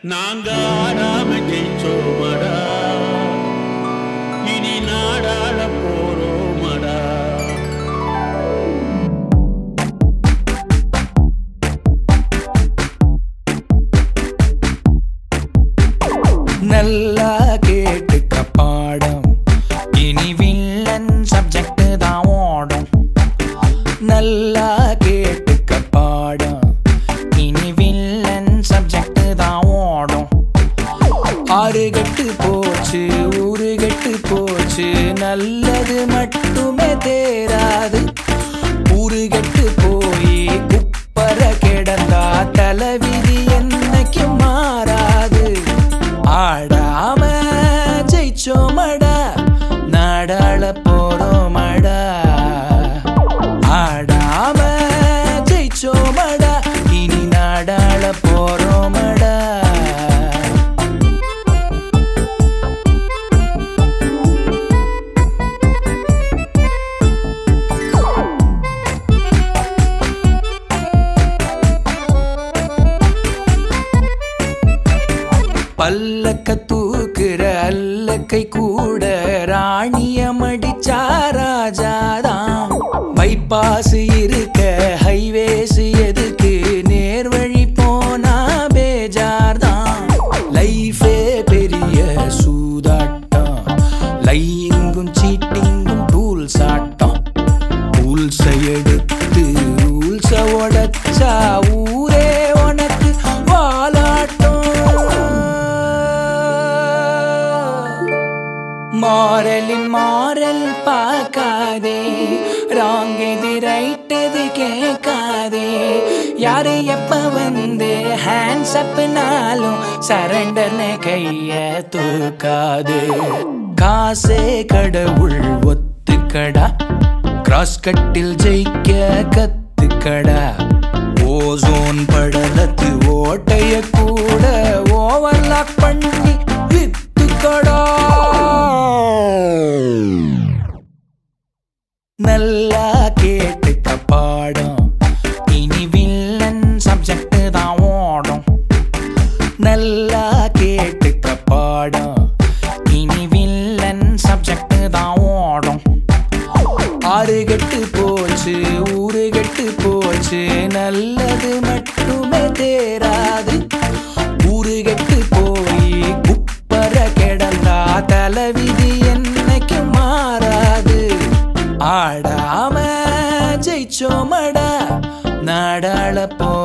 நாங்க ஆடாம ஜெயிச்சோமடா இனி நாடாள போறோமடா நல்லா கேட்டுக்க பாடம் இனி வில்லன் சப்ஜெக்ட் தான் ஓடும் நல்லா கேட்டுக்க பாடம் இனி வில்லன் சப்ஜெக்ட் தான் ஓடும் ஆறு கெட்டு போச்சு ஊரு கெட்டு போச்சு நல்லது மட்டுமே தேராது ஊரு கெட்டு போய் குப்பர கிடந்தா தலைவிதி என்னைக்கும் மாறாது ஆடாம ஜெயிச்சோமடா நாடாள போறோமடா ஆடாம ஜெயிச்சோமடா இனி நாடாள போறோமடா பல்லக்க தூக்குற அல்லக்கை கூட ராணிய மடிச்சா ராஜாதான் பைபாஸ் இருக்க ஹைவேஸ் எதுக்கு நேர்வழி போனா பேஜார் தான் லைஃபே பெரிய சூதாட்டம் லையிங்கும் சீட்டிங்கும் டூல்ஸ் ஆட்டம் ரூல்ஸை எடுத்து ரூல்ஸை உடைச்சா ஊரே உனக்கு வாலாட்டம் மாறலின் மாறல் பார்க்காதே ராங் எது ரைட் எது கேட்காதே யாரு எப்ப வந்து ஹேண்ட்ஸ் அப்னாலும் சரண்டர்னு கைய தூக்காது காசே கடவுள் ஒத்துக்கடா கிராஸ் கட்டில் ஜெயிக்க கத்துக்கடா ஓசோன் படலத்து ஓட்டைய கூட ஓவர்லாக் பண்ணி வித்துக்கடா நல்லா கேட்டுக்க பாடம் இனி வில்லன் சப்ஜெக்ட் தான் ஓடும் நல்லா கேட்டுக்க பாடம் இனி வில்லன் சப்ஜெக்ட் தான் ஓடும் ஆறு கெட்டு போச்சு ஊரு கெட்டு போச்சு நல்லது மட்டுமே தேராது ஊரு கெட்டு போய் குப்பர கிடந்தா தலைவிதி என்னைக்கு மாறாது ஆடாம ஜெயிச்சோமடா நாடாள போ